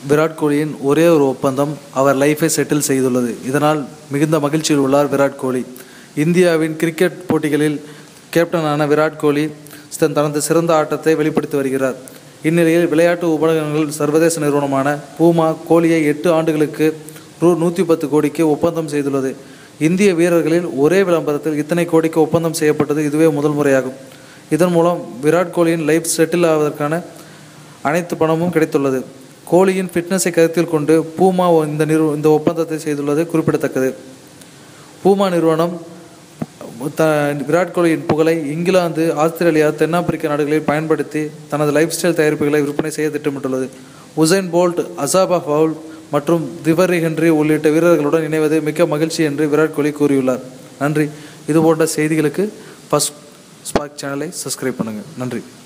விராட் கோலியின் ஒரே ஒரு ஒப்பந்தம் அவர் லைஃபை செட்டில் செய்துள்ளது இதனால் மிகுந்த மகிழ்ச்சியில் உள்ளார் விராட் கோலி இந்தியாவின் கிரிக்கெட் போட்டிகளில் கேப்டனான விராட் கோலி தன் தனது சிறந்த ஆட்டத்தை வெளிப்படுத்தி வருகிறார் இந்நிலையில் விளையாட்டு உபகரணங்கள் சர்வதேச நிறுவனமான பூமா கோலியை எட்டு ஆண்டுகளுக்கு ரூ நூற்றி பத்து கோடிக்கு ஒப்பந்தம் செய்துள்ளது இந்திய வீரர்களில் ஒரே விளம்பரத்தில் இத்தனை கோடிக்கு ஒப்பந்தம் செய்யப்பட்டது இதுவே முதல் முறையாகும் இதன் மூலம் விராட் கோலியின் லைஃப் செட்டில் ஆவதற்கான அனைத்து பணமும் கிடைத்துள்ளது கோலியின் ஃபிட்னஸை கருத்தில் கொண்டு பூமா இந்த நிறு இந்த ஒப்பந்தத்தை செய்துள்ளது குறிப்பிடத்தக்கது பூமா நிறுவனம் த விராட் கோலியின் புகழை இங்கிலாந்து ஆஸ்திரேலியா தென்னாப்பிரிக்க நாடுகளில் பயன்படுத்தி தனது லைஃப் ஸ்டைல் தயாரிப்புகளை விற்பனை செய்ய திட்டமிட்டுள்ளது உசைன் போல்ட் அசாபா ஃபவுல் மற்றும் திவரி ஹென்றி உள்ளிட்ட வீரர்களுடன் இணைவது மிக்க மகிழ்ச்சி என்று விராட் கோலி கூறியுள்ளார் நன்றி இது போன்ற செய்திகளுக்கு ஃபஸ்ட் ஸ்பார்க் சேனலை சப்ஸ்கிரைப் பண்ணுங்கள் நன்றி